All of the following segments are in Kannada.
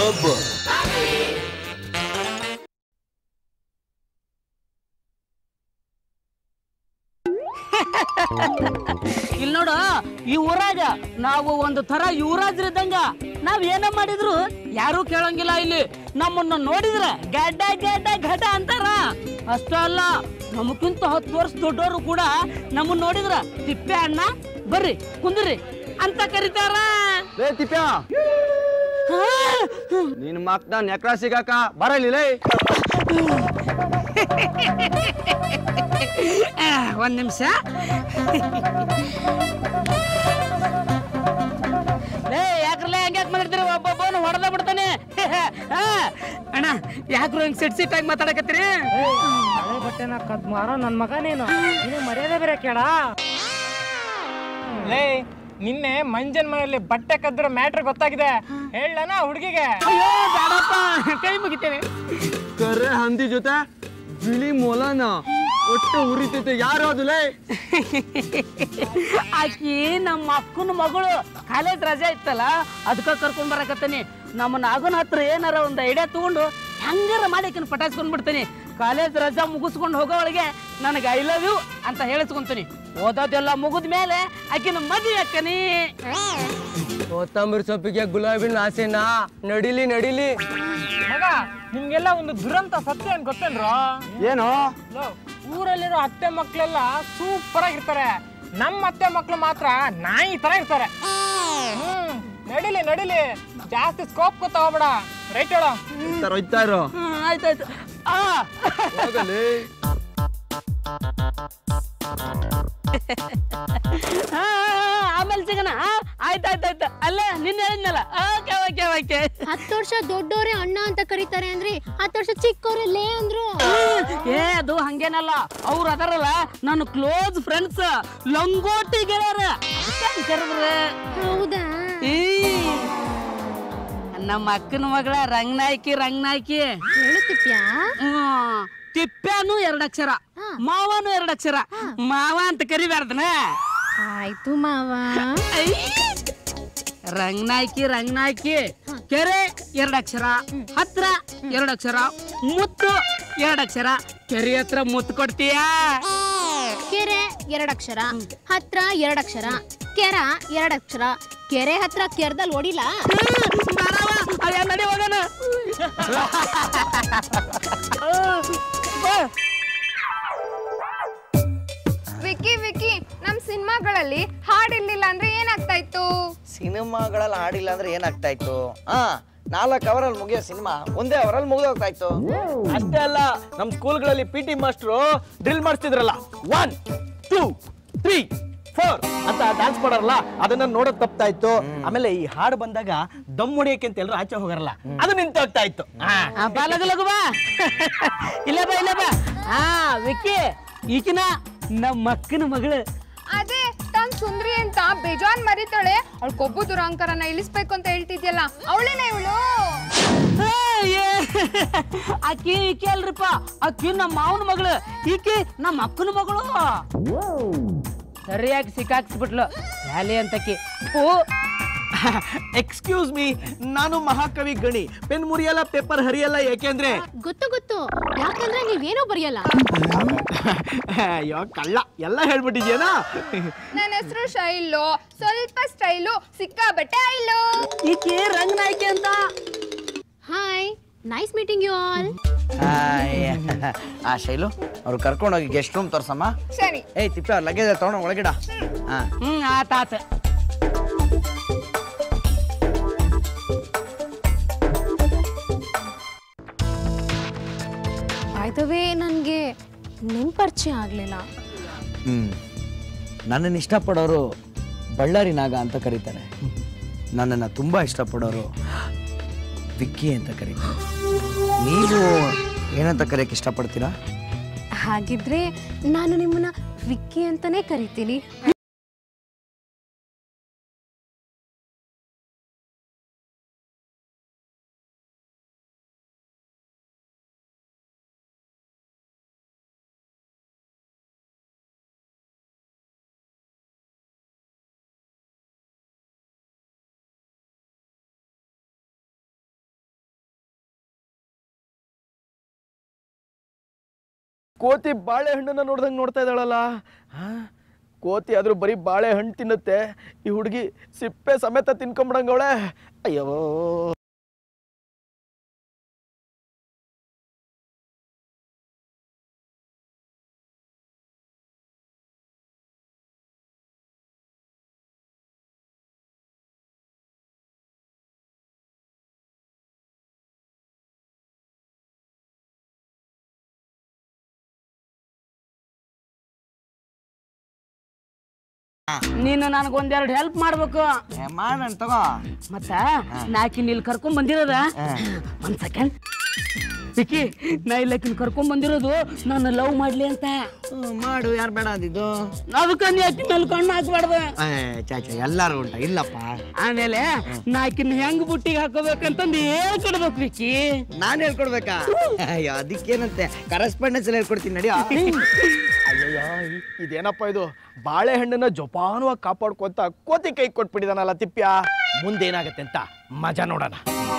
ಕ್ಲಬ್ ಇಲ್ಲಿ ನೋಡು ಈ ಊರಾಗ ನಾವು ಒಂದು ತರ ಯುವರಾಜ್ರಿದ್ದಂಗ ನಾವ್ ಏನ ಮಾಡಿದ್ರು ಯಾರು ಕೇಳಂಗಿಲ್ಲ ಇಲ್ಲಿ ನಮ್ಮನ್ನ ನೋಡಿದ್ರ ಗಡ್ಡ ಗಡ್ಡ ಘಟ ಅಂತಾರ ಅಷ್ಟೇ ಅಲ್ಲ ನಮಕ್ಕಿಂತ ಹತ್ತು ವರ್ಷ ದೊಡ್ಡವರು ಕೂಡ ನಮ್ಮನ್ನ ನೋಡಿದ್ರ ತಿಪ್ಪೆ ಅಣ್ಣ ಬರ್ರಿ ಕುಂದ್ರಿ ಅಂತ ಕರೀತಾರ ಲೇ ತಿಪ್ಪ್ಯ ನಿನ್ ಮಕ್ನ ನೆಕ್ರ ಸಿಗಾಕ ಬರಲಿಲ್ಲ ಆ, ಒಂದ್ ನಿಮಿಷ ಲೇ ಯಾಕ್ರಲ್ಲ ಹಂಗ್ಯಾಕ್ ಮಾತಾಡ್ತೀರಿ ಒಬ್ಬೊಬ್ಬನು ಹೊಡೆದ ಬಿಡ್ತಾನೆ ಆ, ಅಣ್ಣ ಯಾಕ್ರು ಹಿಂಗ್ ಸಿಟ್ ಸಿಟ್ಟಾಗಿ ಮಾತಾಡಕತ್ತೀರಿ ಹಳೆ ಬಟ್ಟೆನ ಕದ್ ಮಾರೋ ನನ್ ಮಗ ನೀನು ನೀನು ಮರ್ಯಾದೆ ಬೇರೆ ಕೇಳ ಲೇ ನಿನ್ನೆ ಮಂಜನ್ ಮನೆಯಲ್ಲಿ ಬಟ್ಟೆ ಕದ್ರ ಮ್ಯಾಟ್ರ್ ಗೊತ್ತಾಗಿದೆ ಹೇಳಣ ಹುಡುಗಿಗೆ ಅಯ್ಯೋ ಬೇಡಪ್ಪ ಕೈ ಮುಗಿತೇನೆ ಕರೆ ಹಂದಿ ಜೊತೆ ಬಿಳಿ ಮೊಲನ ಒಟ್ಟು ಉರಿತೈತೆ ಯಾರು ಅದು ಲೇ ಆಕಿ ನಮ್ಮ ಅಕ್ಕನ ಮಗಳು ಕಾಲೇಜ್ ರಜೆ ಇತ್ತಲ್ಲ ಅದಕ್ಕ ಕರ್ಕೊಂಡ್ ಬರಕತ್ತೀನಿ ನಮ್ಮ ನಾಗನ ಹತ್ರ ಏನಾರ ಒಂದು ಐಡಿಯಾ ತಗೊಂಡು ಹೆಂಗಾರ ಮಾಡಿ ಆಕಿನ ಪಟಾಯಿಸ್ಕೊಂಡ್ ಬಿಡ್ತೀನಿ ಕಾಲೇಜ್ ರಜಾ ಮುಗಿಸ್ಕೊಂಡು ಹೋಗೋ ಒಳಗೆ ನನಗೆ ಐ ಲವ್ ಯು ಅಂತ ಹೇಳಿಸ್ಕೊಂತೀನಿ ಓದೋದೆಲ್ಲ ಮುಗಿದ ಮೇಲೆ ಆಕಿನ ಮದುವೆ ಅಕ್ಕನಿ ಕೊತ್ತಂಬರಿ ಸೊಪ್ಪಿಗೆ ಗುಲಾಬಿನ ಆಸೆನಾ ನಡಿಲಿ ನಡಿಲಿ ಮಗ ನಿಮ್ಗೆಲ್ಲ ಒಂದು ದುರಂತ ಸತ್ಯ ಏನ್ ಗೊತ್ತೇನ್ರೋ ಏನು ಲೋ, ಊರಲ್ಲಿರೋ ಅತ್ತೆ ಮಕ್ಳೆಲ್ಲ ಸೂಪರ್ ಆಗಿರ್ತಾರೆ ನಮ್ಮ ಅತ್ತೆ ಮಕ್ಳು ಮಾತ್ರ ನಾಯಿ ತರ ಇರ್ತಾರೆ ಹ್ಮ್ ನಡಿಲಿ ನಡಿಲಿ ಜಾಸ್ತಿ ಸ್ಕೋಪ್ ತಗೋಬೇಡ ರೈಟ್ ಹೇಳೋ ಹೋಯ್ತಾ ಇರೋ ಹ್ಮ್, ಆಯ್ತಾಯ್ತು ಆ ಹೋಗಲಿ ಆ, ಆಮೇಲೆ ಸಿಗೋಣ ಆ? ಆಯ್ತಾಯ್ತಾಯ್ತು ಅಲ್ಲೇ ನಿನ್ನೆ ಹೇಳಿದ್ನಲ್ಲ ಓಕೆ ಓಕೆ ಓಕೆ ಹತ್ತು ವರ್ಷ ದೊಡ್ಡೋರೆ ಅಣ್ಣ ಅಂತ ಕರೀತಾರೆ ಅಂದ್ರಿ ಹತ್ತು ವರ್ಷ ಚಿಕ್ಕವ್ರೆ ಲೇ ಅಂದ್ರು ಏ ಅದು ಹಂಗೇನಲ್ಲ ಅವ್ರು ಅದಾರಲ್ಲ ನನ್ನ ಕ್ಲೋಸ್ ಫ್ರೆಂಡ್ಸ್ ಲಂಗೋಟಿ ಗೆಳೆಯರ ಅದಕ್ಕೆ ಕರೆದ್ರೆ ಹೌದಾ ಈ ನಮ್ಮ ಅಕ್ಕನ ಮಗಳ ರಂಗನಾಯ್ಕಿ ರಂಗನಾಯ್ಕಿ ಹೇಳುತ್ತಿಪ್ಯಾ ಹ್ಮ್. ತಿಪ್ಪ್ಯಾನು ಎರಡಕ್ಷರ ಮಾವನು ಎರಡಕ್ಷರ ಮಾವ ಅಂತ ಕರಿಬಾರ್ದನ ಆಯ್ತು ಮಾವ ಐ! ರಂಗನಾಯ್ಕಿ ರಂಗನಾಯ್ಕಿ ಕೆರೆ ಎರಡಕ್ಷರ ಹತ್ರ ಎರಡಕ್ಷರ ಮುತ್ತು ಎರಡಕ್ಷರ ಕೆರೆ ಹತ್ರ ಮುತ್ತು ಕೊಡ್ತೀಯಾ ಕೆರೆ ಎರಡಕ್ಷರ ಹತ್ರ ಎರಡಕ್ಷರ ಕೆರ ಎರಡಕ್ಷರ ಕೆರೆ ಹತ್ರ ಕೆರ್ದಲ್ಲಿ ಹೊಡಿಲ್ಲ ಬಾರವ್ವ, ಅಯ್ಯ, ನಡಿ ಹೋಗೋಣ ಬಾ. ವಿಕಿ ವಿಕಿ ನಮ್ ಸಿನಿಮಾಗಳಲ್ಲಿ ಹಾಡಿರ್ಲಿಲ್ಲ ಅಂದ್ರೆ ಏನಾಗ್ತಾ ಇತ್ತು ಸಿನಿಮಾಗಳಲ್ಲಿ ಹಾಡಿಲ್ಲ ಅಂದ್ರೆ ಏನಾಗ್ತಾ ಇತ್ತು ಹಾ ನಾಲ್ಕು ಅವರಲ್ಲಿ ಮುಗಿಯೋ ಸಿನಿಮಾ ಒಂದೇ ಅವರಲ್ಲಿ ಮುಗಿದೋಗ್ತಾ ಇತ್ತು ಅಷ್ಟೇ ಅಲ್ಲ ನಮ್ ಸ್ಕೂಲ್ಗಳಲ್ಲಿ ಪಿ ಟಿ ಮಾಸ್ಟ್ರು ಡ್ರಿಲ್ ಮಾಡಿಸ್ತಿದ್ರಲ್ಲ ಒನ್ ಟೂ ತ್ರೀ ಫೋರ್ ಅಂತ ಡ್ಯಾನ್ಸ್ ಮಾಡಾರಲ್ಲ ಅದನ್ನ ನೋಡೋದ್ ತಪ್ತಾ ಇತ್ತು ಆಮೇಲೆ ಈ ಹಾಡು ಬಂದಾಗ ದಮ್ ಹೊಡಿಯಕ್ಕೆ ಅಂತ ಎಲ್ಲರೂ ಆಚೆ ಹೋಗಾರಲ್ಲ ಅದು ನಿಂತು ಹೋಗ್ತಾ ಇತ್ತು ಆ. ಆ, ಬಾ ಲಗು ಲಗು ಬಾ ಇಲ್ಲ ಬಾ ಇಲ್ಲ ಬಾ ಹಾ ವಿಕ್ಕಿ ಈಕಿನ ನಮ್ಮ ಅಕ್ಕನ ಮಗಳು ಅದೇ ತಾನ್ ಸುಂದ್ರಿ ಅಂತ ಬೇಜಾನ್ ಮರಿತಾಳೆ ಅವಳ ಕೊಬ್ಬು ದುರಾಂಕರನ ಇಳಿಸ್ಬೇಕು ಅಂತ ಹೇಳ್ತಿದ್ಯಲ್ಲ ಅವಳೇನ ಇವಳು ಆ, ಏ, ಆಕಿ ಈಕಿ ಅಲ್ರಿಪ್ಪ ಆಕಿ ನಮ್ಮ ಮಾವನ ಮಗಳು ಈಕಿ ನಮ್ಮ ಅಕ್ಕನ ಮಗಳು ಸರಿಯಾಗಿ ಸಿಕ್ಕಾಕ್ಸ್ಬಿಟ್ಲು ವ್ಯಾಲಿ ಅಂತಕಿ ಓ ಎಕ್ಸ್ಕ್ಯೂಸ್ ಮೀ ನಾನು ಮಹಾಕವಿ ಗಣಿ ಪೆನ್ ಮುರಿಯಲ್ಲ ಪೇಪರ್ ಹರಿಯಲ್ಲ ಏಕೆಂದ್ರೆ ಗೊತ್ತು ಗೊತ್ತು ಯಾಕಂದ್ರೆ ನೀವೇನೋ ಬರೆಯಲ್ಲ ಅಯ್ಯೋ ಕಳ್ಳ ಎಲ್ಲ ಹೇಳ್ಬಿಟ್ಟಿದ್ಯೇನಾ ನನ್ನ ಹೆಸರು ಶೈಲು ಸ್ವಲ್ಪ ಸ್ಟೈಲು ಸಿಕ್ಕಾಬಟ್ಟೆ ಐಲು ಈಕಿ ರಂಗನಾಯ್ಕಿ ಅಂತ hi nice meeting you all hi. ಆ ಶೈಲು ಅವ್ರು ಕರ್ಕೊಂಡೋಗಿ ಗೆಸ್ಟ್ ರೂಮ್ ತೋರ್ಸಮ್ಮ ಸರಿ ಏಯ್ ತಿಪ್ಪ ಲಗೇಜ್ ತಗೊಂಡು ಒಳಗಿಡ ಹಾ ಹ್ಮ್ ಆತ ಆತ ಆಯ್ತವೇ ನನಗೆ ನಿನ್ ಪರಿಚಯ ಆಗಲಿಲ್ಲ ಹ್ಮ್ ನನ್ನನ್ನು ಇಷ್ಟಪಡೋರು ಬಳ್ಳಾರಿ ನಾಗ ಅಂತ ಕರೀತಾರೆ ನನ್ನನ್ನು ತುಂಬ ಇಷ್ಟಪಡೋರು ವಿಕ್ಕಿ ಅಂತ ಕರೀತಾರೆ ನೀವು ಏನಂತ ಕರೆಯಕ್ಕೆ ಇಷ್ಟಪಡ್ತೀರಾ ಹಾಗಿದ್ರೆ ನಾನು ನಿಮ್ಮನ್ನ ವಿಕ್ಕಿ ಅಂತಾನೆ ಕರಿತೀನಿ ಕೋತಿ ಬಾಳೆಹಣ್ಣನ್ನ ನೋಡ್ದಂಗೆ ನೋಡ್ತಾ ಇದ್ದಾಳಲ್ಲ ಹಾ ಕೋತಿ ಆದ್ರೂ ಬರೀ ಬಾಳೆಹಣ್ಣು ತಿನ್ನುತ್ತೆ ಈ ಹುಡುಗಿ ಸಿಪ್ಪೆ ಸಮೇತ ತಿನ್ಕೊಂಬಿಡಂಗವಳೆ ಅಯ್ಯೋ ನೀನು ನನಗೊಂದೆರಡು ಹೆಲ್ಪ್ ಮಾಡ್ಬೇಕು ಮಾಡೋಣ ತಗೋ ಮತ್ತ ನಾಕಿನ್ ಇಲ್ಲಿ ಕರ್ಕೊಂಡ್ ಬಂದಿರೋದ ಒಂದ್ ಸೆಕೆಂಡ್ ವಿಕಿ ನಾ ಇಲ್ಲಕಿನ್ ಕರ್ಕೊಂಡ್ ಬಂದಿರೋದು ನನ್ನ ಲವ್ ಮಾಡ್ಲಿ ಅಂತ ಹ್ಮ್, ಮಾಡು ಯಾರು ಬೇಡ ಅಂದಿದ್ದು ಅದಕ್ಕ ನೀ ಅಕ್ಕಿ ಮೇಲೆ ಕಣ್ಣು ಹಾಕ್ಬಾರ್ದು ಚಾಚ ಎಲ್ಲಾರು ಉಂಟ ಇಲ್ಲಪ್ಪ ಆಮೇಲೆ ನಾಕಿನ್ ಹೆಂಗ್ ಬುಟ್ಟಿಗೆ ಹಾಕೋಬೇಕಂತಂದು ಹೇಳ್ಕೊಡ್ಬೇಕು ವಿಕಿ ನಾನು ಹೇಳ್ಕೊಡ್ಬೇಕಾ ಅಯ್ಯೋ ಅದಕ್ಕೇನಂತೆ ಕರೆಸ್ಪಾಂಡೆನ್ಸ್ ಹೇಳ್ಕೊಡ್ತೀನಿ ನಡಿಯೋ ಅಯ್ಯಯ್ಯ ಇದೇನಪ್ಪ ಇದು ಬಾಳೆಹಣ್ಣನ್ನ ಜೋಪಾನವಾಗಿ ಕಾಪಾಡ್ಕೊಂತ ಕೋತಿ ಕೈ ಕೊಟ್ಬಿಟ್ಟಿದಾನಲ್ಲ ತಿಪ್ಪ್ಯ ಮುಂದೇನಾಗತ್ತೆ ಅಂತ ಮಜಾ ನೋಡೋಣ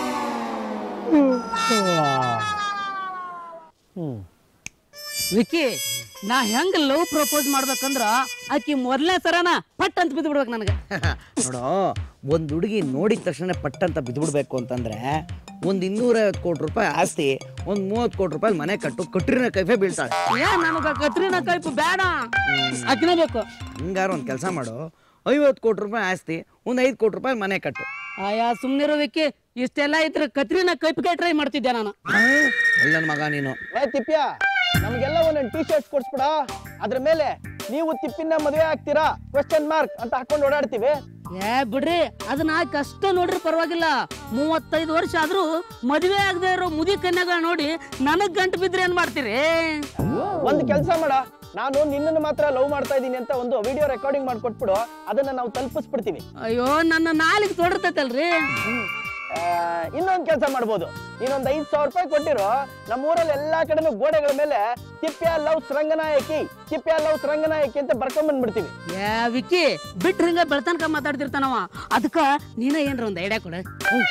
ವಿಕಿ ನಾ ಹೆಂಗ್ ಲವ್ ಪ್ರಪೋಸ್ ಮಾಡ್ಬೇಕಂದ್ರ ಆಕಿ ಮೊದ್ಲನೇ ಸರನ ಪಟ್ ಅಂತ ಬಿದ್ದು ಬಿಡ್ಬೇಕು ನನಗೆ ನೋಡು ಒಂದು ಹುಡುಗಿ ನೋಡಿದ ತಕ್ಷಣ ಪಟ್ಟಂತ ಬಿದ್ಬಿಡ್ಬೇಕು ಅಂತಂದ್ರೆ ಒಂದು ಇನ್ನೂರೈವತ್ತು ಕೋಟಿ ರೂಪಾಯಿ ಆಸ್ತಿ ಒಂದು ಮೂವತ್ತು ಕೋಟಿ ರೂಪಾಯಿ ಮನೆ ಕಟ್ಟು ಕಟ್ಟಿನ ಕೈಫೆ ಬೀಳ್ತಾಳೆ ಏ ನನಗ ಕತ್ರಿನ ಕೈಪು ಬೇಡ ಅಕ್ಕಿನ ಬೇಕು ಹಂಗಾರ ಒಂದು ಕೆಲಸ ಮಾಡು ಐವತ್ತು ಕೋಟಿ ರೂಪಾಯಿ ಆಸ್ತಿ ಒಂದು ಐದು ಕೋಟಿ ರೂಪಾಯಿ ಮನೆ ಕಟ್ಟು ಆಯಾ ಸುಮ್ನಿರೋ ವಿಕ್ಕಿ ಇಷ್ಟೆಲ್ಲ ಇದ್ರ ಕತ್ರಿನ ಕೈಪಿಗೆ ಟ್ರೈ ಮಾಡ್ತಿದ್ದೆ ನಾನು ನನ್ನ ಮಗ ನೀನು ಏ ತಿಪ್ಪ್ಯ ನಮಗೆಲ್ಲ ಒಂದೊಂದು ಟಿ ಶರ್ಟ್ ಕೊಡ್ಸ್ಬಿಡ ಅದ್ರ ಮೇಲೆ ನೀವು ತಿಪ್ಪಿನ ಮದುವೆ ಆಗ್ತೀರಾ ಕ್ವೆಶ್ಚನ್ ಮಾರ್ಕ್ ಅಂತ ಹಾಕೊಂಡು ಓಡಾಡ್ತೀವಿ ಏ ಬಿಡ್ರಿ ಅದನ್ನ ಕಷ್ಟ ನೋಡ್ರಿ ಪರವಾಗಿಲ್ಲ ಮೂವತ್ತೈದು ವರ್ಷ ಆದ್ರೂ ಮದುವೆ ಆಗದೆ ಇರೋ ಮುದಿ ಕನ್ಯಾಗಳ ನೋಡಿ ನನಗ್ ಗಂಟು ಬಿದ್ರೆ ಏನ್ ಮಾಡ್ತೀರಿ ಒಂದು ಕೆಲಸ ಮಾಡ ನಾನು ನಿನ್ನನ್ನು ಮಾತ್ರ ಲವ್ ಮಾಡ್ತಾ ಇದ್ದೀನಿ ಅಂತ ಒಂದು ವಿಡಿಯೋ ರೆಕಾರ್ಡಿಂಗ್ ಮಾಡ್ಕೊಟ್ಬಿಡು ಅದನ್ನ ನಾವು ತಲುಪಿಸ್ಬಿಡ್ತೀವಿ ಅಯ್ಯೋ ನನ್ನ ನಾಲಿಗೆ ತೊಡರ್ತೈತಲ್ರಿ ಇನ್ನೊಂದು ಕೆಲಸ ಮಾಡ್ಬೋದು ಇನ್ನೊಂದು ಐದು ಸಾವಿರ ರೂಪಾಯಿ ಕೊಟ್ಟಿರೋ ನಮ್ಮ ಊರಲ್ಲಿ ಎಲ್ಲಾ ಕಡೆನೂ ಗೋಡೆಗಳ ಮೇಲೆ ತಿಪ್ಪ್ಯ ಲವ್ ರಂಗನಾಯಕಿ ತಿಪ್ಪ್ಯ ಲವ್ ರಂಗನಾಯಕಿ ಅಂತ ಬರ್ಕೊಂಡ್ ಬಂದ್ಬಿಡ್ತೀವಿ ಏ ವಿಕ್ಕಿ ಬಿಟ್ರ ಹಿಂಗ ಬೆಳ್ತನಕ ಮಾತಾಡ್ತಿರ್ತಾನವ ಅದಕ್ಕ ನೀನ ಏನ್ರ ಒಂದ್ ಐಡಿಯಾ ಕೊಡ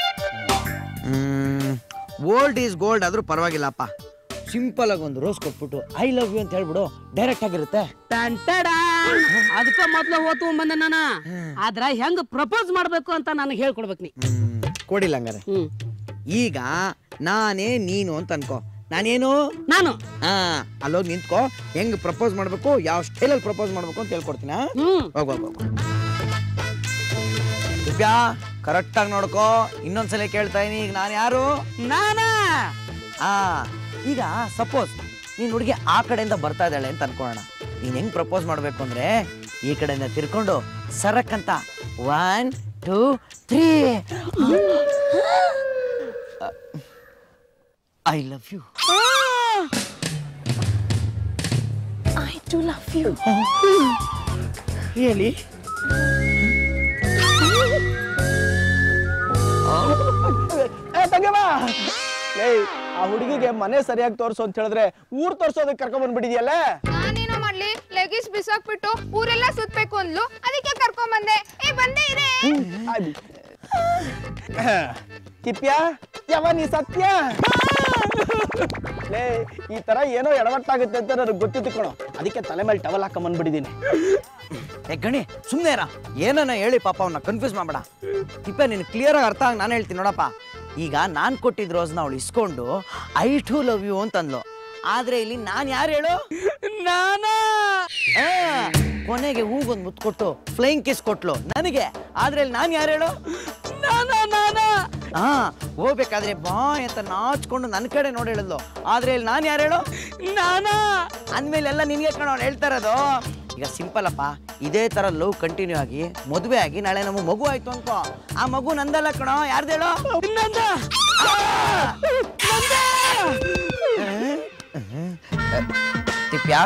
ಓಲ್ಡ್ ಈಸ್ ಗೋಲ್ಡ್ ಆದ್ರೂ ಪರವಾಗಿಲ್ಲಪ್ಪ ಸಿಂಪಲ್ ಆಗಿ ಒಂದು ರೋಸ್ ಕೊಟ್ಬಿಟ್ಟು ಐ ಲವ್ ಯು ಅಂತ ಹೇಳ್ಬಿಡು ಡೈರೆಕ್ಟ್ ಆಗಿರುತ್ತೆ ಅದಕ್ಕ ಮೊದ್ಲ ಹೋತು ಬಂದ ನಾನ ಆದ್ರ ಹೆಂಗ್ ಪ್ರಪೋಸ್ ಮಾಡ್ಬೇಕು ಅಂತ ನನಗೆ ಹೇಳ್ಕೊಡ್ಬೇಕು ನೀ ಕೊಡಿಲ್ಲ ಹಂಗಾರೆ ಹ್ಮ್ ಈಗ ನಾನೇ ನೀನು ಅಂತ ಅನ್ಕೋ ನಾನೇನು ನಾನು ಹಾ ಅಲ್ಲೋಗಿ ನಿಂತ್ಕೋ ಹೆಂಗ್ ಪ್ರಪೋಸ್ ಮಾಡ್ಬೇಕು ಯಾವ ಸ್ಟೈಲಲ್ಲಿ ಪ್ರಪೋಸ್ ಮಾಡ್ಬೇಕು ಅಂತ ಹೇಳ್ಕೊಡ್ತೀನಿ ಆ? ಹ್ಮ್ ಹೋಗು ಹೋಗು ಹೋಗು ದಿವ್ಯಾ ಕರೆಕ್ಟಾಗಿ ನೋಡ್ಕೋ ಇನ್ನೊಂದ್ಸಲ ಕೇಳ್ತಾ ಇದೀನಿ ಈಗ ನಾನು ಯಾರು ನಾನ ಆ ಈಗ ಸಪೋಸ್ ನೀನ್ ಹುಡುಗಿ ಆ ಕಡೆಯಿಂದ ಬರ್ತಾ ಇದ್ದಾಳೆ ಅಂತ ಅನ್ಕೊಳ್ಳೋಣ ನೀನ್ ಹೆಂಗ್ ಪ್ರಪೋಸ್ ಮಾಡ್ಬೇಕು ಅಂದ್ರೆ ಈ ಕಡೆಯಿಂದ ತಿರ್ಕೊಂಡು ಸರಕ್ ಅಂತ one two three I love you really ಏ ತಂಗಮ್ಮ ಏಯ್ ಆ ಹುಡುಗಿಗೆ ಮನೆ ಸರಿಯಾಗಿ ತೋರ್ಸು ಅಂತ ಹೇಳಿದ್ರೆ ಊರ್ ತೋರ್ಸೋದಕ್ಕೆ ಕರ್ಕೊಂಡ್ ಬಂದ್ಬಿಟ್ಟಿದ್ಯಲ್ಲ ನಾನೇನೋ ಮಾಡ್ಲಿ ಲೆಗೀಸ್ ಬಿಸಾಕ್ಬಿಟ್ಟು ಊರೆಲ್ಲ ಸುತ್ಬೇಕು ಅಂದ್ಲು ಅದಕ್ಕೆ ಕರ್ಕೊಂಡ್ ಬಂದೆ ಏ ಬಂದೆ ಇರೇ ತಿಪ್ಪ್ಯ ಯಾವ ನೀ ಸತ್ಯ ಲೇ ಈ ತರ ಏನೋ ಎಡವಟ್ಟಾಗುತ್ತೆ ಅಂತ ನನಗೆ ಗೊತ್ತಿತ್ತು ಕಣೋ ಅದಕ್ಕೆ ತಲೆ ಮೇಲೆ ಟವಲ್ ಹಾಕೊಂಡ್ ಬಂದ್ಬಿಟ್ಟಿದ್ದೀನಿ ಏ ಗಣಿ ಸುಮ್ಮನೆ ಇರ ಏನನ್ನ ಹೇಳಿ ಪಾಪ ಅವನ್ನ ಕನ್ಫ್ಯೂಸ್ ಮಾಡಬೇಡ ತಿಪ್ಪೆ ನೀನು ಕ್ಲಿಯರ್ ಆಗಿ ಅರ್ಥ ಆಗಿ ನಾನು ಹೇಳ್ತೀನಿ ನೋಡಪ್ಪ ಈಗ ನಾನು ಕೊಟ್ಟಿದ್ದ ರೋಸ್ನ ಅವಳು ಇಸ್ಕೊಂಡು ಐ ಟು ಲವ್ ಯು ಅಂತಂದ್ಲು ಆದ್ರೆ ಇಲ್ಲಿ ನಾನು ಯಾರು ಹೇಳು ನಾನ ಆ, ಕೊನೆಗೆ ಹೂಗೊಂದು ಮುತ್ತು ಕೊಟ್ಟು ಫ್ಲೈಂಗ್ ಕಿಸ್ ಕೊಟ್ಲು ನನಗೆ ಆದ್ರೆ ಇಲ್ಲಿ ನಾನು ಯಾರು ಹೇಳು ನಾನ ನಾನ ಹಾ ಹೋಗ್ಬೇಕಾದ್ರೆ ಬಾ ಅಂತ ನಾಚ್ಕೊಂಡು ನನ್ನ ಕಡೆ ನೋಡಿ ಹೇಳಿದ್ಲು ಆದ್ರೆ ಇಲ್ಲಿ ನಾನು ಯಾರು ಹೇಳು ನಾನ ಅಂದ್ಮೇಲೆ ಎಲ್ಲ ನಿನ್ಗೆ ಕಣ ಅವ್ನು ಹೇಳ್ತಾ ಇರೋದು ಈಗ ಸಿಂಪಲ್ ಅಪ್ಪ ಇದೇ ತರ ಲವ್ ಕಂಟಿನ್ಯೂ ಆಗಿ ಮದುವೆ ಆಗಿ ನಾಳೆ ನಮಗೆ ಮಗು ಆಯ್ತು ಅನ್ಕೋ ಆ ಮಗು ನಂದಲ್ಲ ಕಣೋ ಯಾರ್ದು ಹೇಳು ನಂದ ತಿಪ್ಯಾ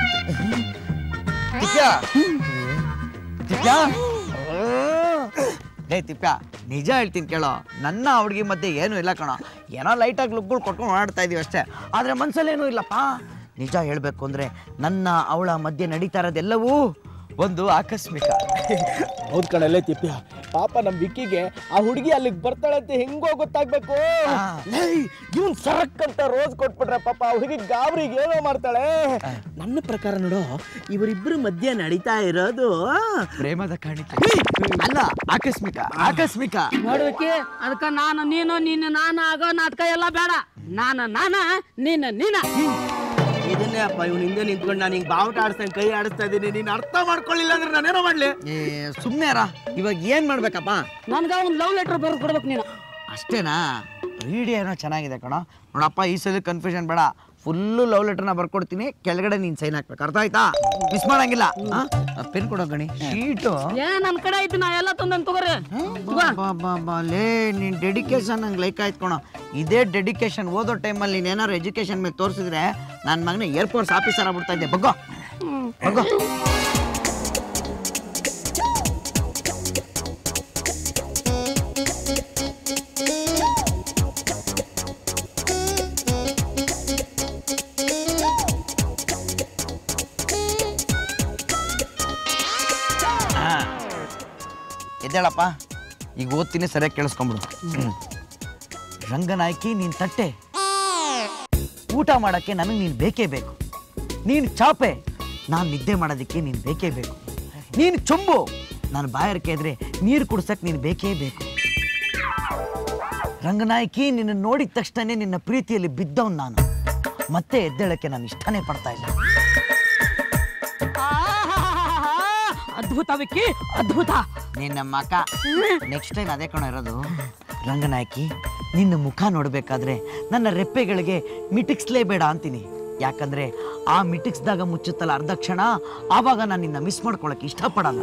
ತಿಪ್ಯಾ ತಿಪ್ಯಾ ಏ ತಿಪ್ಯಾ ನಿಜ ಹೇಳ್ತೀನಿ ಕೇಳೋ ನನ್ನ ಹುಡುಗಿ ಮಧ್ಯೆ ಏನೂ ಇಲ್ಲ ಕಣೋ ಏನೋ ಲೈಟಾಗಿ ಲುಕ್ಗಳು ಕೊಟ್ಕೊಂಡು ಓಡಾಡ್ತಾ ಇದೀವಿ ಅಷ್ಟೇ ಆದರೆ ಮನ್ಸಲ್ಲೇನೂ ಇಲ್ಲಪ್ಪ ನಿಜ ಹೇಳಬೇಕು ಅಂದರೆ ನನ್ನ ಅವಳ ಮಧ್ಯೆ ನಡೀತಾ ಇರೋದೆಲ್ಲವೂ ಒಂದು ಆಕಸ್ಮಿಕ ಹೌದ್ ಕಣಲ್ಲೇ ತಿಪ್ಪ್ಯ ಪಾಪ ನಮ್ ವಿಕ್ಕಿಗೆ ಆ ಹುಡುಗಿ ಅಲ್ಲಿಗೆ ಬರ್ತಾಳೆ ಅಂತ ಹೆಂಗೋ ಗೊತ್ತಾಗ್ಬೇಕು ಇವನ್ ಸರಕ್ ಅಂತ ರೋಸ್ ಕೊಟ್ಬಿಟ್ರೆ ಪಾಪ ಆ ಹುಡುಗಿ ಗಾಬರಿಗೆ ಏನೋ ಮಾಡ್ತಾಳೆ ನನ್ನ ಪ್ರಕಾರ ನೋಡು ಇವರಿಬ್ರು ಮಧ್ಯೆ ನಡೀತಾ ಇರೋದು ಪ್ರೇಮದ ಕಾಣಿಕೆ ಅಲ್ಲ ಆಕಸ್ಮಿಕ ಆಕಸ್ಮಿಕ ನೋಡ್ಬೇಕಿ ಅದಕ್ಕ ನಾನು ನೀನು ನೀನು ನಾನು ಆಗೋ ನಾಟಕ ಎಲ್ಲ ಬೇಡ ನಾನು ನಾನ ನೀನು ನೀನ ಇದನ್ನೇ ಅಪ್ಪ ಇವ್ನ ಹಿಂದೆ ನಿಂತ್ಕೊಂಡು ನಾನು ಹಿಂಗ್ ಬಾವುಟ ಆಡಿಸ್ತಾನೆ ಕೈ ಆಡಿಸ್ತಾ ಇದ್ದೀನಿ ನೀನ್ ಅರ್ಥ ಮಾಡ್ಕೊಳ್ಳಿಲ್ಲ ಅಂದ್ರೆ ನಾನೇನೋ ಮಾಡ್ಲಿ ಏ ಸುಮ್ನೆ ಅರ ಇವಾಗ ಏನ್ ಮಾಡ್ಬೇಕಪ್ಪ ನನ್ಗ ಒಂದು ಲವ್ ಲೆಟರ್ ಬರೆದು ಕೊಡ್ಬೇಕು ನೀನು ಅಷ್ಟೇನಾ ರೀಡಿ ಏನೋ ಚೆನ್ನಾಗಿದೆ ಕಣ ನೋಡಪ್ಪ ಈ ಸಲ ಕನ್ಫ್ಯೂಷನ್ ಬೇಡ ಫುಲ್ಲು ಲವ್ ಲೆಟರ್ನ ಬರ್ಕೊಡ್ತೀನಿ ಕೆಳಗಡೆ ನೀನ್ ಸೈನ್ ಹಾಕ್ಬೇಕು ಅರ್ಥ ಆಯ್ತಾ ಮಿಸ್ ಮಾಡಂಗಿಲ್ಲ ಪೆನ್ ಕೊಡೋ ಗಣಿ ಶೀಟು ಏ ನನ್ ಕಡೆ ಐತಿ ನಾ ಎಲ್ಲ ತಂದನ್ ತಗೋರಿ ಲೇ ನಿನ್ ಡೆಡಿಕೇಶನ್ ನಂಗೆ ಲೈಕ್ ಆಯ್ತು ಕಣ ಇದೇ ಡೆಡಿಕೇಶನ್ ಓದೋ ಟೈಮಲ್ಲಿ ನೀನ್ ಏನಾರು ಎಜುಕೇಶನ್ ಮೇಲೆ ತೋರಿಸಿದ್ರೆ ನನ್ನ ಮಗನ ಏರ್ಫೋರ್ಸ್ ಆಫೀಸರ್ ಆಗ್ಬಿಡ್ತಾ ಇದ್ದೆ ಬಗ್ಗೋ ಬಗ್ಗೋ ಎದ್ದೇಳಪ್ಪ ಈಗ ಓದ್ತೀನಿ ಸರಿಯಾಗಿ ಕೇಳಿಸ್ಕೊಂಬಿಡು ಹ್ಮ್. ರಂಗನಾಯ್ಕಿ ನೀನ್ ತಟ್ಟೆ ಊಟ ಮಾಡಕ್ಕೆ ನನಗೆ ನೀನು ಬೇಕೇ ಬೇಕು ನೀನು ಚಾಪೆ ನಾನು ನಿದ್ದೆ ಮಾಡೋದಕ್ಕೆ ನೀನು ಬೇಕೇ ಬೇಕು ನೀನು ಚೊಂಬು ನಾನು ಬಾಯಾರಿಕೆ ಇದ್ರೆ ನೀರು ಕುಡ್ಸಕ್ಕೆ ನೀನು ಬೇಕೇ ಬೇಕು ರಂಗನಾಯ್ಕಿ ನಿನ್ನ ನೋಡಿದ ತಕ್ಷಣ ನಿನ್ನ ಪ್ರೀತಿಯಲ್ಲಿ ಬಿದ್ದವನು ನಾನು ಮತ್ತೆ ಎದ್ದೇಳಕ್ಕೆ ನಾನು ಇಷ್ಟನೇ ಪಡ್ತಾ ಇಲ್ಲ ಅದ್ಭುತ ವಿಕ್ಕಿ ಅದ್ಭುತ ನಿನ್ನ ಮಕ ನೆಕ್ಸ್ಟ್ ಟೈಮ್ ಅದೇ ಕಣ ಇರೋದು ರಂಗನಾಯಕಿ ನಿನ್ನ ಮುಖ ನೋಡಬೇಕಾದ್ರೆ ನನ್ನ ರೆಪ್ಪೆಗಳಿಗೆ ಮಿಟಿಕ್ಸ್ಲೇಬೇಡ ಅಂತೀನಿ ಯಾಕಂದ್ರೆ ಆ ಮಿಟಿಕ್ಸ್ದಾಗ ಮುಚ್ಚುತ್ತಲ್ಲ ಅರ್ಧ ಕ್ಷಣ ಆವಾಗ ನಾನು ನಿನ್ನ ಮಿಸ್ ಮಾಡ್ಕೊಳಕ್ಕೆ ಇಷ್ಟಪಡಲ್ಲ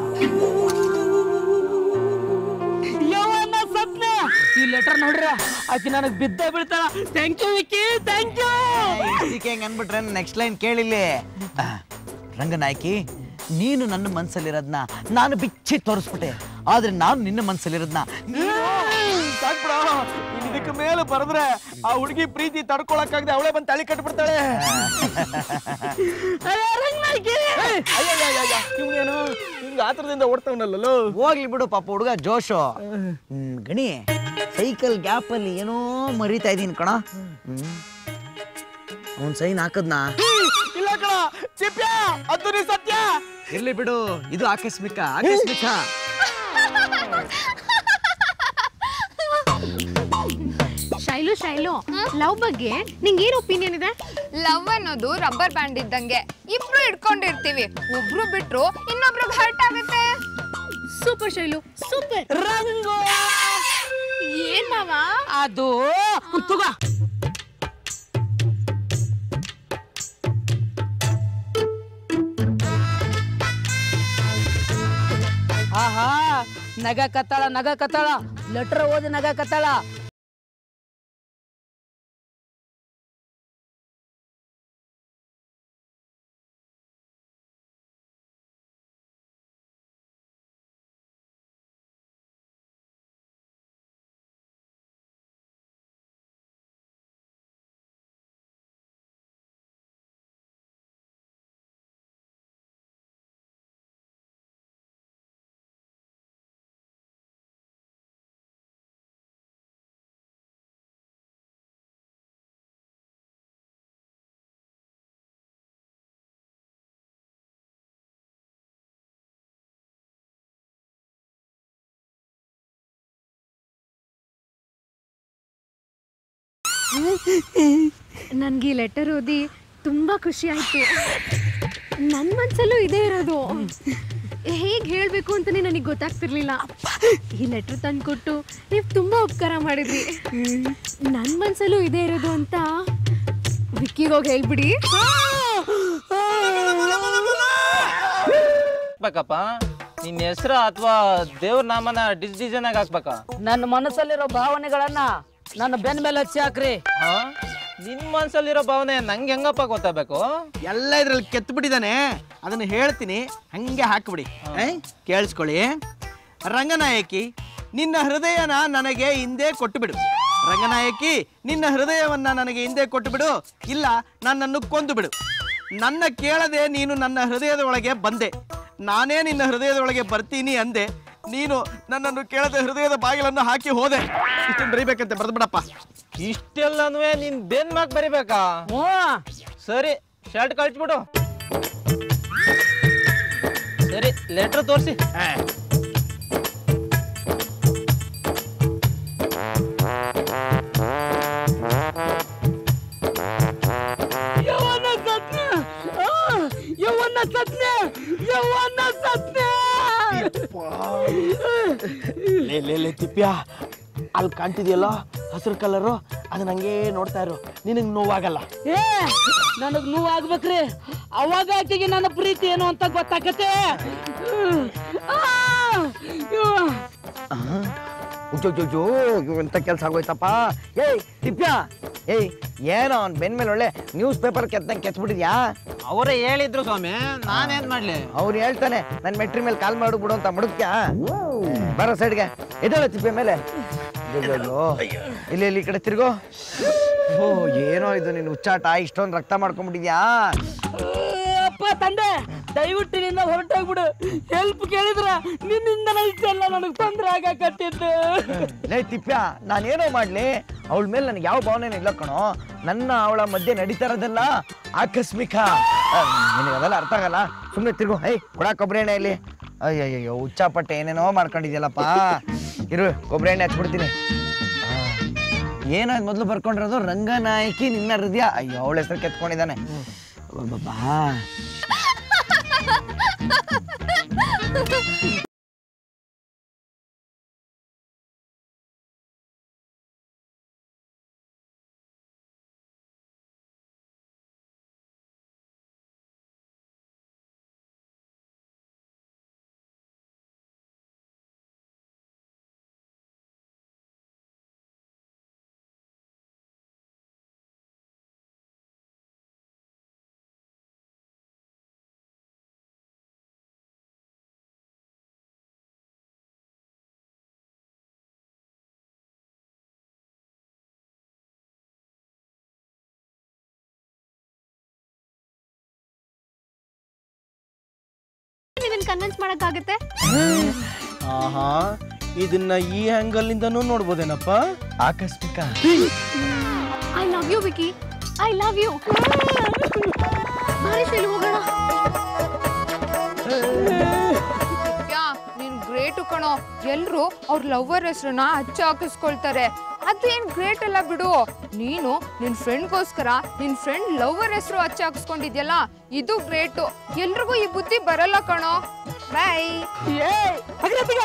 ಯವ್ವನ ಸತ್ನೆ ಈ ಲೆಟರ್ ನೋಡ್ರ ಆಕಿ ನನಗ್ ಬಿದ್ದ ಬೀಳ್ತಾಳ thank you Vicky thank you ಇದಕ್ಕೆ ಹೆಂಗ್ ಅನ್ಬಿಟ್ರೆ ನೆಕ್ಸ್ಟ್ ಲೈನ್ ಕೇಳಿಲ್ಲಿ ಆ, ರಂಗನಾಯಕಿ ನೀನು ನನ್ನ ಮನ್ಸಲ್ಲಿರೋದ್ನ ನಾನು ಬಿಚ್ಚಿ ತೋರಿಸ್ಬಿಟ್ಟೆ ಆದ್ರೆ ನಾನು ನಿನ್ನ ಮನ್ಸಲ್ಲಿರೋದ್ನ ಸಾಕ್ಬಿಡ ಇನ್ ಇದಕ್ಕೆ ಮೇಲೆ ಬರೆದ್ರೆ ಆ ಹುಡುಗಿ ಪ್ರೀತಿ ತಡ್ಕೊಳಕ್ಕಾಗದೆ ಅವಳೇ ಬಂದು ತಳಿ ಕಟ್ಬಿಡ್ತಾಳೆ ಇವ್ನೇನು ಹಿಂಗ ಆತರದಿಂದ ಓಡ್ತಾವನಲ್ಲೋ ಹೋಗ್ಲಿ ಬಿಡು ಪಾಪ ಹುಡುಗ ಜೋಶು ಹ್ಮ್, ಗಣಿ ಸೈಕಲ್ ಗ್ಯಾಪ್ ಅಲ್ಲಿ ಏನೋ ಮರಿತಾ ಇದೀನಿ ಕಣ ಅವನ್ ಸೈನ್ ಹಾಕದ್ನಾ ಇಲ್ಲ ಕಣ ಚಿಪ್ಯ ಅದು ನೀ ಸತ್ಯ ಇರ್ಲಿ ಬಿಡು ಇದು ಆಕಸ್ಮಿಕ ಆಕಸ್ಮಿಕ ಶೈಲು ಶೈಲು ಲವ್ ಬಗ್ಗೆ ನಿಂಗೆ ಏನು ಒಪಿನಿಯನ್ ಇದೆ ಲವ್ ಅನ್ನೋದು ರಬ್ಬರ್ ಬ್ಯಾಂಡ್ ಇದ್ದಂಗೆ ಇಬ್ರು ಇಟ್ಕೊಂಡಿರ್ತೀವಿ ಒಬ್ರು ಬಿಟ್ರು ಇನ್ನೊಬ್ರಿಗೆ ಹರ್ಟ್ ಆಗುತ್ತೆ ಸೂಪರ್ ಶೈಲು ಸೂಪರ್ ರಂಗೋ ಏನ್ ಮಾವ ಅದು ತಗೋ ಆಹಾ ನಗ ಕತ್ತಾಳ ನಗ ಕತ್ತಾಳ ಲೆಟರ್ ಓದಿ ನಗ ಕತ್ತಾಳ ನನ್ಗೆ ಈ ಲೆಟರ್ ಓದಿ ತುಂಬಾ ಖುಷಿ ಆಯ್ತು ನನ್ನ ಮನ್ಸಲ್ಲೂ ಇದೇ ಇರೋದು ಹೇಗೆ ಹೇಳಬೇಕು ಅಂತಾನೆ ನನಗೆ ಗೊತ್ತಾಗ್ತಿರ್ಲಿಲ್ಲ ಈ ಲೆಟರ್ ತಂದ್ಕೊಟ್ಟು ನೀವು ತುಂಬಾ ಉಪಕಾರ ಮಾಡಿದ್ರಿ ನನ್ನ ಮನ್ಸಲ್ಲೂ ಇದೇ ಇರೋದು ಅಂತ ವಿಕ್ಕಿಗೆ ಹೋಗಿ ಹೇಳ್ಬಿಡಿ ಹಾಕ್ಬೇಕಪ್ಪ ನಿನ್ನ ಹೆಸರು ಅಥವಾ ದೇವ್ರ ನಾಮನ ಡಿಸ್ ಡಿಸೈನ್ ಆಗಿ ಹಾಕ್ಬೇಕಾ ನನ್ನ ಮನಸ್ಸಲ್ಲಿರೋ ಭಾವನೆಗಳನ್ನ ನನ್ನ ಬೆನ್ ಮೇಲೆ ಹಚ್ಚಿ ಹಾಕ್ರಿ ಹಾ ನಿನ್ ಮನ್ಸಲ್ಲಿರೋ ಭಾವನೆ ನಂಗೆ ಹೆಂಗಪ್ಪ ಗೊತ್ತಾಗಬೇಕು ಎಲ್ಲ ಇದ್ರಲ್ಲಿ ಕೆತ್ತು ಬಿಟ್ಟಿದ್ದಾನೆ ಅದನ್ನ ಹೇಳ್ತೀನಿ ಹಂಗೆ ಹಾಕ್ಬಿಡಿ ಏ? ಕೇಳಿಸ್ಕೊಳ್ಳಿ ರಂಗನಾಯಕಿ ನಿನ್ನ ಹೃದಯನ ನನಗೆ ಹಿಂದೆ ಕೊಟ್ಟು ಬಿಡು ರಂಗನಾಯಕಿ ನಿನ್ನ ಹೃದಯವನ್ನ ನನಗೆ ಹಿಂದೆ ಕೊಟ್ಟು ಬಿಡು ಇಲ್ಲ ನನ್ನನ್ನು ಕೊಂದು ಬಿಡು ನನ್ನ ಕೇಳದೆ ನೀನು ನನ್ನ ಹೃದಯದ ಒಳಗೆ ಬಂದೆ ನಾನೇ ನಿನ್ನ ಹೃದಯದ ಒಳಗೆ ಬರ್ತೀನಿ ಅಂದೆ ನೀನು ನನ್ನನ್ನು ಕೇಳದೆ ಹೃದಯದ ಬಾಗಿಲನ್ನು ಹಾಕಿ ಹೋದೆ ಇಷ್ಟನ್ನು ಬರೀಬೇಕಂತೆ ಬರ್ದ್ಬಿಡಪ್ಪ ಇಷ್ಟೆಲ್ಲನೂ ನಿನ್ ಬೆನ್ ಮ್ಯಾಕ್ ಬರಿಬೇಕಾ ಹ್ಞೂ ಸರಿ ಶರ್ಟ್ ಕಳ್ಸ್ಬಿಡು ಸರಿ ಲೆಟ್ರ್ ತೋರಿಸಿ ಯವ್ವನ ಸತ್ನೆ ಆ, ಯವ್ವನ ಸತ್ನೆ ಯವ್ವನ ಸತ್ನೆ ಲೇ ಲೇ ಲೇ ತಿಪ್ಪ್ಯಾ ಅಲ್ಲಿ ಕಾಣ್ತಿದ್ಯಲ್ಲ ಹಸಿರು ಕಲರು ಅದನ್ನ ಹಂಗೆ ನೋಡ್ತಾ ಇರು ನಿನಗೆ ನೋವಾಗಲ್ಲ ಏ ನನಗ್ ನೋವು ಆಗ್ಬೇಕ್ರಿ ಅವಾಗ ಆಕೆಗೆ ನನ್ನ ಪ್ರೀತಿ ಏನು ಅಂತ ಗೊತ್ತಾಕತೆ ಆ, ಇವ್ವ. ಉಜ್ಜೋ ಎಂತ ಕೆಲಸ ಆಗೋಯ್ತಪ್ಪ ಏಯ್ ತಿಪ್ಪ್ಯಾ ಏಯ್ ಏನೋ ಅವ್ನ ಬೆನ್ ಮೇಲೆ ಒಳ್ಳೆ ನ್ಯೂಸ್ ಪೇಪರ್ ಕೆತ್ತಂಗೆ ಕೆತ್ಬಿಟ್ಟಿದ್ಯಾ ಅವರೇ ಹೇಳಿದ್ರು ಸ್ವಾಮಿ ನಾನೇನ್ ಮಾಡ್ಲಿ ಅವ್ರು ಹೇಳ್ತಾನೆ ನನ್ನ ಮೆಟ್ರಿ ಮೇಲೆ ಕಾಲ್ ಮಾಡು ಬಿಡು ಅಂತ ಮುಡುಕ್ಯಾ ಬರೋ ಸೈಡ್ಗೆ ಎದ್ದೇಳ ತಿಪ್ಪೆ ಮೇಲೆ ಅಯ್ಯೋ ಇಲ್ಲಿ ಇಲ್ಲಿ ಈ ಕಡೆ ತಿರ್ಗೋ ಓ ಏನೋ ಇದು ನೀನು ಹುಚ್ಚಾಟ ಇಷ್ಟೊಂದು ರಕ್ತ ಮಾಡ್ಕೊಂಡ್ಬಿಟ್ಟಿದ್ಯಾ ಅಪ್ಪ ತಂದೆ ದಯವಿಟ್ಟು ನಿನ್ನ ಹೊರಟೋಗ್ಬಿಡು ಹೆಲ್ಪ್ ಕೇಳಿದ್ರ ನಿನ್ನಿಂದ ಇಷ್ಟೆಲ್ಲ ನನಗೆ ತೊಂದರೆ ಆಗಾಕತ್ತಿದ್ದು ಲೇ ತಿಪ್ಪ್ಯಾ ನಾನೇನೋ ಮಾಡ್ಲಿ ಅವಳ ಮೇಲೆ ನನಗೆ ಯಾವ ಭಾವನೆ ಇಲ್ಲ ಕಣೋ ನನ್ನ ಅವಳ ಮಧ್ಯೆ ನಡೀತಾ ಇರೋದೆಲ್ಲ ಆಕಸ್ಮಿಕ ಆ, ನಿನಗೆ ಅದೆಲ್ಲ ಅರ್ಥ ಆಗಲ್ಲ ಸುಮ್ಮನೆ ತಿರ್ಗು ಹೈ ಕೊಡ ಕೊಬ್ಬರಿ ಎಣ್ಣೆ ಇಲ್ಲಿ ಅಯ್ಯಯ್ಯೋ ಹುಚ್ಚಾಪಟ್ಟೆ ಏನೇನೋ ಮಾಡ್ಕೊಂಡಿದ್ಯಲ್ಲಪ್ಪ ಇರು ಕೊಬ್ಬರಿ ಎಣ್ಣೆ ಹಚ್ಬಿಡ್ತೀನಿ ಏನಾದ್ ಮೊದಲು ಬರ್ಕೊಂಡಿರೋದು ರಂಗನಾಯಕಿ ನಿನ್ನ ಹೃದಯ ಅಯ್ಯೋ ಅವಳ ಹೆಸರು ಕೆತ್ಕೊಂಡಿದ್ದಾನೆ ಅಬ್ಬಬ್ಬಾ. ನೀವನ್ ಕನ್ವಿನ್ಸ್ ಮಾಡಕ್ಕಾಗತ್ತೆ ಆಹಾ ಇದನ್ನ ಈ ಆಂಗಲ್ ನಿಂದನೂ ನೋಡ್ಬೋದೇನಪ್ಪ ಆಕಸ್ಮಿಕ I love you Vicky I love you ಬಾರಿ ಶೈಲು ಹೋಗೋಣ ಯಾ ನೀನ್ ಗ್ರೇಟು ಕಣೋ ಎಲ್ರು ಅವ್ರ ಲವ್ವರ್ ಹೆಸ್ರನ್ನ ಹಚ್ಚ ಹಾಕಿಸ್ಕೊಳ್ತಾರೆ ಅದು ಏನ್ ಗ್ರೇಟ್ ಅಲ್ಲ ಬಿಡು ನೀನು ನಿನ್ ಫ್ರೆಂಡ್ಗೋಸ್ಕರ ನಿನ್ ಫ್ರೆಂಡ್ ಲವ್ವರ್ ಹೆಸರು ಹಚ್ಚ ಹಾಕಿಸ್ಕೊಂಡಿದ್ಯಲ್ಲ ಇದು ಗ್ರೇಟು ಎಲ್ರಿಗೂ ಈ ಬುದ್ಧಿ ಬರಲ್ಲ ಕಣೋ ಬಾಯ್ ಏ ಹಗಲತ್ತಿಗ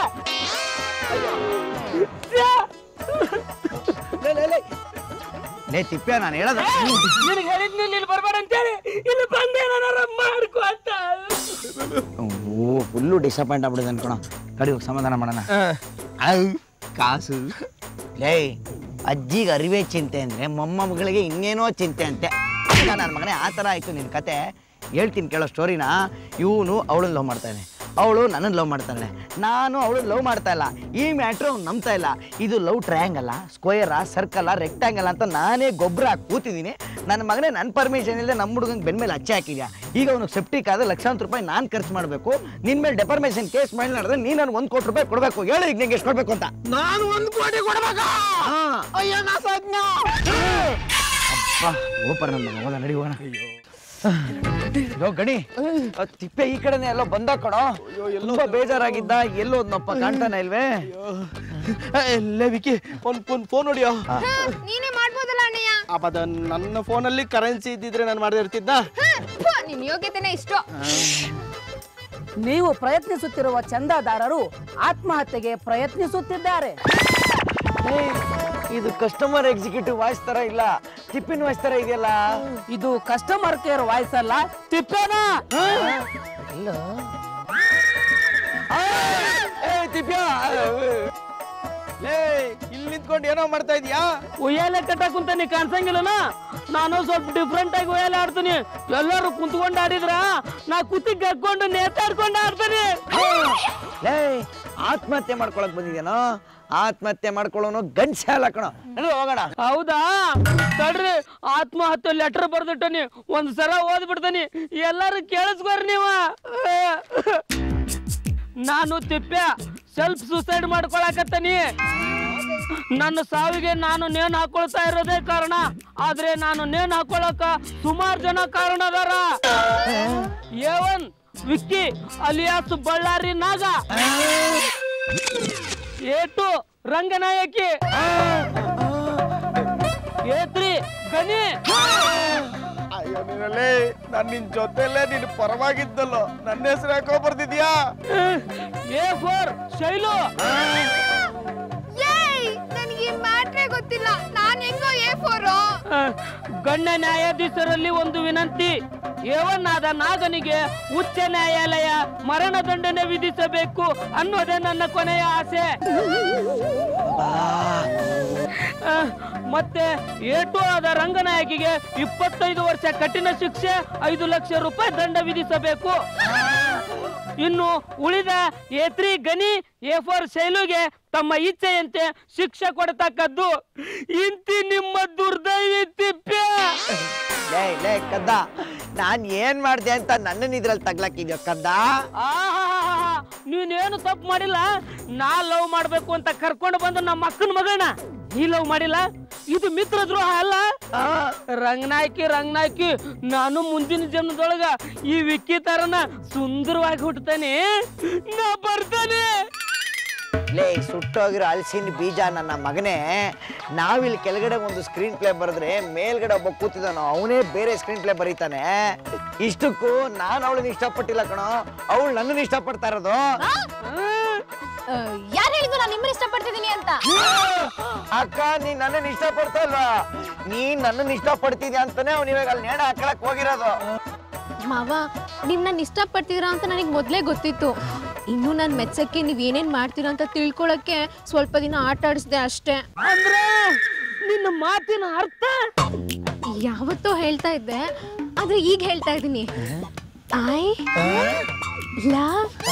ಲೇ ತಿಪ್ಪ್ಯಾ ನಾನು ಹೇಳದ ನಿನಗೆ ಹೇಳಿದ್ನಿ ಇಲ್ಲಿ ಬರ್ಬೇಡ ಅಂತೇಳಿ ಇಲ್ಲಿ ಬಂದೆ ಏನಾರ ಮಾಡ್ಕೊ ಅಂತ ಓ ಫುಲ್ಲು ಡಿಸಪಾಯಿಂಟ್ ಆಗ್ಬಿಡಿದೆ ಅನ್ಕೊಣ ಕಡಿ ಹೋಗಿ ಸಮಾಧಾನ ಮಾಡೋಣ ಔ, ಕಾಸು ಲೇ ಅಜ್ಜಿಗೆ ಅರಿವೇ ಚಿಂತೆ ಅಂದರೆ ಮೊಮ್ಮಗಳಿಗೆ ಇನ್ನೇನೋ ಚಿಂತೆ ಅಂತೆ ಈಗ ನನ್ನ ಮಗನೇ ಆ ಥರ ಆಯಿತು ನಿನ್ನ ಕತೆ ಹೇಳ್ತೀನಿ ಕೇಳೋ ಸ್ಟೋರಿನ ಇವನು ಅವಳನ್ನ ಲವ್ ಮಾಡ್ತಾನೆ ಅವಳು ನನ್ನನ್ನು ಲವ್ ಮಾಡ್ತಾಳೆ ನಾನು ಅವಳು ಲವ್ ಮಾಡ್ತಾ ಇಲ್ಲ ಈ ಮ್ಯಾಟ್ರು ಅವ್ನು ನಂಬ್ತಾ ಇಲ್ಲ ಇದು ಲವ್ ಟ್ರಯಾಂಗಲ್ಲ ಸ್ಕ್ವೇರಾ ಸರ್ಕಲ್ಲ ರೆಕ್ಟಾಂಗಲ್ ಅಂತ ನಾನೇ ಗೊಬ್ಬರ ಹಾಕಿ ಕೂತಿದ್ದೀನಿ ನನ್ನ ಮಗನೇ ನನ್ನ ಪರ್ಮಿಷನ್ ಇಲ್ಲದೆ ನಮ್ಮ ಹುಡುಗಂಗೆ ಬೆನ್ನ ಮೇಲೆ ಹಚ್ಚೆ ಹಾಕಿದ್ಯಾ ಈಗ ಅವ್ನಿಗೆ ಸೆಪ್ಟಿಕ್ ಆದ ಲಕ್ಷಾಂತರ ರೂಪಾಯಿ ನಾನು ಖರ್ಚು ಮಾಡಬೇಕು ನಿನ್ನ ಮೇಲೆ ಡೆಪರ್ಮೇಷನ್ ಕೇಸ್ ಮಾಡಿ ನಡೆದ್ರೆ ನೀನು ನನಗೆ ಒಂದು ಕೋಟಿ ರೂಪಾಯಿ ಕೊಡಬೇಕು ಹೇಳು ಈಗ ನಿಂಗೆ ಎಷ್ಟು ಕೊಡಬೇಕು ಅಂತ ನಾನು ಒಂದು ಕೋಟಿ ಕೊಡ್ಬೇಕಾ ಅಯ್ಯೋ ನಾ ಸಜ್ಞ ಓಪರ್ ನನ್ನ ಹೋದ ನಡಿ ಹೋಗೋಣ ಯೋ ಗಣಿ ಅದ್ ತಿಪ್ಪೆ ಈ ಕಡೆನೆ ಎಲ್ಲೋ ಬಂದ ಕಣೋ ತುಂಬಾ ಬೇಜಾರಾಗಿದ್ದ ಎಲ್ಲೋದ್ನಪ್ಪ ಕಾಣ್ತಾನೆ ಇಲ್ವೇ ಎಲ್ಲೇ ವಿಕಿ ಒಂದು ಫೋನ್ ಫೋನ್ ಹೊಡಿಯೋ ನೀನೇ ಮಾಡ್ಬೋದಲ್ಲ ಅಣ್ಣಯ್ಯ ಅಪ್ಪದ ನನ್ನ ಫೋನಲ್ಲಿ ಕರೆನ್ಸಿ ಇದ್ದಿದ್ರೆ ನಾನು ಮಾಡದೇ ಇರ್ತಿದ್ದ ಥು, ನಿನ್ ಯೋಗ್ಯತೆನೇ ಇಷ್ಟು ನೀವು ಪ್ರಯತ್ನಿಸುತ್ತಿರುವ ಚಂದಾದಾರರು ಆತ್ಮಹತ್ಯೆಗೆ ಪ್ರಯತ್ನಿಸುತ್ತಿದ್ದಾರೆ ಏಯ್, ಇದು ಕಸ್ಟಮರ್ ಎಕ್ಸಿಕ್ಯೂಟಿವ್ ವಾಯ್ಸ್ ತರ ಇಲ್ಲ ತಿಪ್ಪಿನ ವಾಯ್ಸ್ ತರ ಇದೆಯಲ್ಲ ಇದು ಕಸ್ಟಮರ್ ಕೇರ್ ವಾಯ್ಸ್ ಅಲ್ಲ ತಿಪ್ಪೇನಾ ಆ, ಏ, ತಿಪ್ಪ್ಯ ಲೇ ಇಲ್ಲಿ ನಿಂತ್ಕೊಂಡು ಏನೋ ಮಾಡ್ತಾ ಇದೀಯಾ ಉಯ್ಯಾಲೆ ಕಟ್ಟ ಕುಂತಾನೆ ಕಾಣ್ಸಂಗಿಲ್ಲನ ನಾನು ಸ್ವಲ್ಪ ಡಿಫ್ರೆಂಟ್ ಆಗಿ ಉಯ್ಯಾಲೆ ಆಡ್ತೀನಿ ಎಲ್ಲರೂ ಕುಂತ್ಕೊಂಡು ಆಡಿದ್ರ ನಾ ಕುತ್ತಿಗೆ ಹಾಕೊಂಡು ನೇತಾಡ್ಕೊಂಡು ಆಡ್ತೀನಿ ಲೇ ಆತ್ಮಹತ್ಯೆ ಮಾಡ್ಕೊಳಕ್ ಬಂದಿದ್ಯಾನೋ ಆತ್ಮಹತ್ಯೆ ಮಾಡ್ಕೊಳ್ಳೋನು ಗಂಡ್ಸೆ ಅಲ್ಲ ಕಣೋ ನಡಿ ಹೋಗೋಣ ಹೌದಾ ತಡ್ರಿ ಆತ್ಮಹತ್ಯೆ ಲೆಟರ್ ಬರ್ದಿಟ್ಟನಿ ಒಂದ್ ಸಲ ಓದ್ಬಿಡ್ತಾನಿ ಎಲ್ಲರೂ ಕೇಳಿಸ್ಕೋರಿ ನೀವ ನಾನು ತಿಪ್ಪೆ ಸೆಲ್ಫ್ ಸುಸೈಡ್ ಮಾಡ್ಕೊಳಕತ್ತನಿ ನನ್ನ ಸಾವಿಗೆ ನಾನು ನೇಣು ಹಾಕೊಳ್ತಾ ಇರೋದೇ ಕಾರಣ ಆದ್ರೆ ನಾನು ನೇಣು ಹಾಕೊಳಕ ಸುಮಾರು ಜನ ಕಾರಣ ಅದಾರ ಏವನ್ ವಿಕ್ಕಿ ಅಲಿಯಾಸ್ ಬಳ್ಳಾರಿ ನಾಗ ಏಟು ರಂಗನಾಯಕಿ ಏತ್ರಿ ಗಣಿ ಅಯ್ಯೋ ನೀನಲ್ಲಿ ನಾನು ನಿನ್ ಜೊತೆಲೇ ನಿನ್ ಪರವಾಗಿದ್ದಲ್ಲೋ ನನ್ನ ಹೆಸರು ಯಾಕೋ ಬರ್ತಿದ್ಯಾ ಎ ಫೋರ್ ಶೈಲು ಏಯ್ ನನಗೆ ಮ್ಯಾಟ್ರೇ ಗೊತ್ತಿಲ್ಲ ನಾನು ಹೆಂಗೋ ಎ ಫೋರು ಗಣ್ಯ ನ್ಯಾಯಾಧೀಶರಲ್ಲಿ ಒಂದು ವಿನಂತಿ ಏವನ್ನಾದ ನಾಗನಿಗೆ ಉಚ್ಚ ನ್ಯಾಯಾಲಯ ಮರಣದಂಡನೆ ವಿಧಿಸಬೇಕು ಅನ್ನೋದೇ ನನ್ನ ಕೊನೆಯ ಆಸೆ ಆ, ಮತ್ತೆ ಏಟು ಆದ ರಂಗನಾಯಕಿಗೆ ಇಪ್ಪತ್ತೈದು ವರ್ಷ ಕಠಿಣ ಶಿಕ್ಷೆ ಐದು ಲಕ್ಷ ರೂಪಾಯಿ ದಂಡ ವಿಧಿಸಬೇಕು ಇನ್ನು ಉಳಿದ A three Gani A four ಶೈಲುಗೆ ತಮ್ಮ ಇಚ್ಛೆಯಂತೆ ಶಿಕ್ಷೆ ಕೊಡತಕ್ಕದ್ದು ಇಂತಿ ನಿಮ್ಮ ದುರ್ದೈವಿ ತಿಪ್ಪೆ ಲೇ ಲೇ ಕದ್ದ ನಾನ್ ಏನ್ ಮಾಡ್ದೆ ಅಂತ ನನ್ನನ್ನ ಇದ್ರಲ್ಲಿ ತಗ್ಲಾಕಿದ್ಯೋ ಕದ್ದ ಆಹಾಹಾಹಾ. ನೀನೇನು ತಪ್ಪು ಮಾಡಿಲ್ಲ ನಾ ಲವ್ ಮಾಡ್ಬೇಕು ಅಂತ ಕರ್ಕೊಂಡು ಬಂದು ನಮ್ಮ ಅಕ್ಕನ ಮಗನ ನೀ ಲವ್ ಮಾಡಿಲ್ಲ ಇದು ಮಿತ್ರ ದ್ರೋಹ ಅಲ್ಲ ರಂಗನಾಯ್ಕಿ ರಂಗನಾಯ್ಕಿ ನಾನು ಮುಂದಿನ ಜನ್ಮದೊಳಗ ಈ ವಿಕ್ಕಿ ತರನ ಸುಂದರವಾಗಿ ಹುಟ್ಟತಾನೆ ನಾ ಬರ್ತಾನೆ ಲೇ ಸುಟ್ಟೋಗಿರೋ ಹಲಸಿನ ಬೀಜ ನನ್ನ ಮಗನೇ ನಾವಿಲ್ಲಿ ಕೆಳಗಡೆ ಒಂದು ಸ್ಕ್ರೀನ್ ಪ್ಲೇ ಬರೆದ್ರೆ ಮೇಲ್ಗಡೆ ಒಬ್ಬ ಕೂತಿದ್ದಾನೋ ಅವನೇ ಬೇರೆ ಸ್ಕ್ರೀನ್ ಪ್ಲೇ ಬರೀತಾನೆ ಇಷ್ಟಕ್ಕೂ ನಾನು ಅವಳನ್ನ ಇಷ್ಟಪಟ್ಟಿಲ್ಲ ಕಣೋ ಅವಳು ನನ್ನನ್ನು ಇಷ್ಟಪಡ್ತಾ ಇರೋದು ಯಾರು ಹೇಳಿದ್ರು ನಾನು ನಿಮ್ಮನ್ನ ಇಷ್ಟಪಡ್ತಿದ್ದೀನಿ ಅಂತ ಅಕ್ಕ ನೀನ್ ನನ್ನನ್ನು ಇಷ್ಟಪಡ್ತಾ ಇಲ್ವಾ ನೀನ್ ನನ್ನನ್ನು ಇಷ್ಟಪಡ್ತಿದ್ಯಾ ಅಂತಾನೆ ಅವ್ನು ಇವಾಗ ಅಲ್ಲಿ ನೇಣ ಹಾಕಳಕ್ ಹೋಗಿರೋದು ಮಾವ ನೀವ್ ನನ್ನ ಇಷ್ಟಪಡ್ತಿದ್ದೀರಾ ಅಂತ ನನಗೆ ಮೊದಲೇ ಗೊತ್ತಿತ್ತು ಇನ್ನು ನಾನು ಮೆಚ್ಚಕ್ಕೆ ನೀವ್ ಏನೇನ್ ಮಾಡ್ತೀರಾ ಅಂತ ತಿಳ್ಕೊಳಕ್ಕೆ ಸ್ವಲ್ಪ ದಿನ ಆಟ ಆಡಿಸ್ದೆ ಅಷ್ಟೇ ಅಂದ್ರೆ ನಿನ್ನ ಮಾತಿನ ಅರ್ಥ ಯಾವತ್ತೋ ಹೇಳ್ತಾ ಇದ್ದೆ ಆದ್ರೆ ಈಗ ಹೇಳ್ತಾ ಇದ್ದೀನಿ ಐ ಲವ್